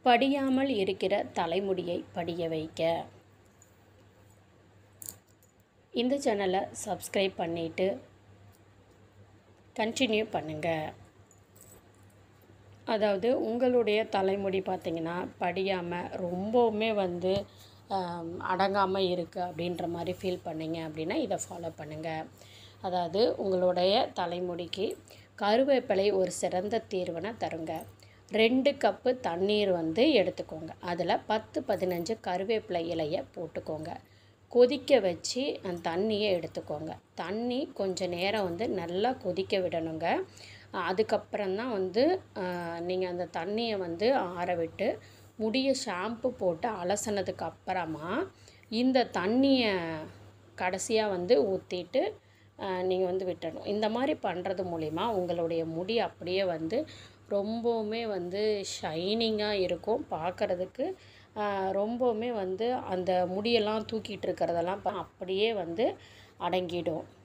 படியாமல் இருக்கிற தலைமுடியை படிய வைக்க இந்த சேனலை சப்ஸ்கிரைப் பண்ணிவிட்டு கண்டினியூ பண்ணுங்கள் அதாவது உங்களுடைய தலைமுடி பார்த்திங்கன்னா படியாமல் ரொம்பவுமே வந்து அடங்காமல் இருக்குது அப்படின்ற மாதிரி ஃபீல் பண்ணீங்க அப்படின்னா இதை ஃபாலோ பண்ணுங்கள் அதாவது உங்களுடைய தலைமுடிக்கு கருவேப்பிலை ஒரு சிறந்த தீர்வனை தருங்க ரெண்டு கப்பு தண்ணீர் வந்து எடுத்துக்கோங்க அதில் பத்து பதினஞ்சு கருவேப்பிலை இலையை போட்டுக்கோங்க கொதிக்க வச்சு அந்த தண்ணியை எடுத்துக்கோங்க தண்ணி கொஞ்சம் நேரம் வந்து நல்லா கொதிக்க விடணுங்க அதுக்கப்புறம்தான் வந்து நீங்கள் அந்த தண்ணியை வந்து ஆற விட்டு முடிய ஷாம்பு போட்டு அலசினதுக்கு அப்புறமா இந்த தண்ணியை கடைசியாக வந்து ஊற்றிட்டு நீங்கள் வந்து விட்டணும் இந்த மாதிரி பண்ணுறது மூலிமா உங்களுடைய முடி அப்படியே வந்து ரொம்பவுமே வந்து ஷைனிங்காக இருக்கும் பார்க்குறதுக்கு ரொம்பவுமே வந்து அந்த முடியெல்லாம் தூக்கிட்டு இருக்கிறதெல்லாம் அப்படியே வந்து அடங்கிடும்